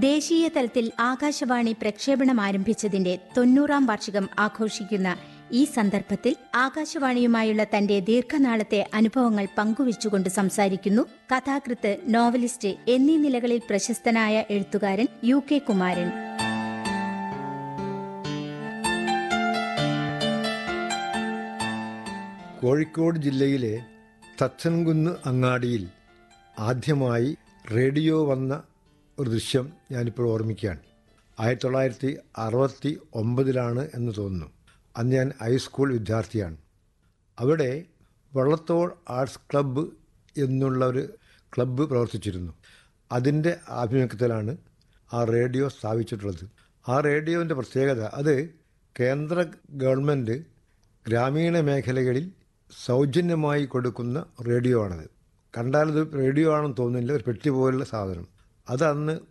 ദേശീയ തലത്തിൽ ആകാശവാണി പ്രക്ഷേപണം ആരംഭിച്ചതിന്റെ തൊണ്ണൂറാം വാർഷികം ആഘോഷിക്കുന്ന ഈ സന്ദർഭത്തിൽ ആകാശവാണിയുമായുള്ള തന്റെ ദീർഘനാളത്തെ അനുഭവങ്ങൾ പങ്കുവച്ചുകൊണ്ട് സംസാരിക്കുന്നു കഥാകൃത്ത് നോവലിസ്റ്റ് എന്നീ നിലകളിൽ പ്രശസ്തനായ എഴുത്തുകാരൻ യു കെ കുമാരൻ കോഴിക്കോട് ജില്ലയിലെ തച്ചൻകുന്ന് അങ്ങാടിയിൽ ആദ്യമായി റേഡിയോ വന്ന ഒരു ദൃശ്യം ഞാനിപ്പോൾ ഓർമ്മിക്കുകയാണ് ആയിരത്തി തൊള്ളായിരത്തി അറുപത്തി ഒമ്പതിലാണ് എന്ന് തോന്നുന്നു അന്ന് ഞാൻ ഹൈസ്കൂൾ വിദ്യാർത്ഥിയാണ് അവിടെ വള്ളത്തോൾ ആർട്സ് ക്ലബ്ബ് എന്നുള്ള ഒരു ക്ലബ്ബ് പ്രവർത്തിച്ചിരുന്നു അതിൻ്റെ ആഭിമുഖ്യത്തിലാണ് ആ റേഡിയോ സ്ഥാപിച്ചിട്ടുള്ളത് ആ റേഡിയോൻ്റെ പ്രത്യേകത അത് കേന്ദ്ര ഗവൺമെൻറ് ഗ്രാമീണ മേഖലകളിൽ സൗജന്യമായി കൊടുക്കുന്ന റേഡിയോ ആണത് കണ്ടാലത് റേഡിയോ ആണെന്ന് തോന്നുന്നില്ല ഒരു പെട്ടി പോലുള്ള സാധനം അത് അന്ന്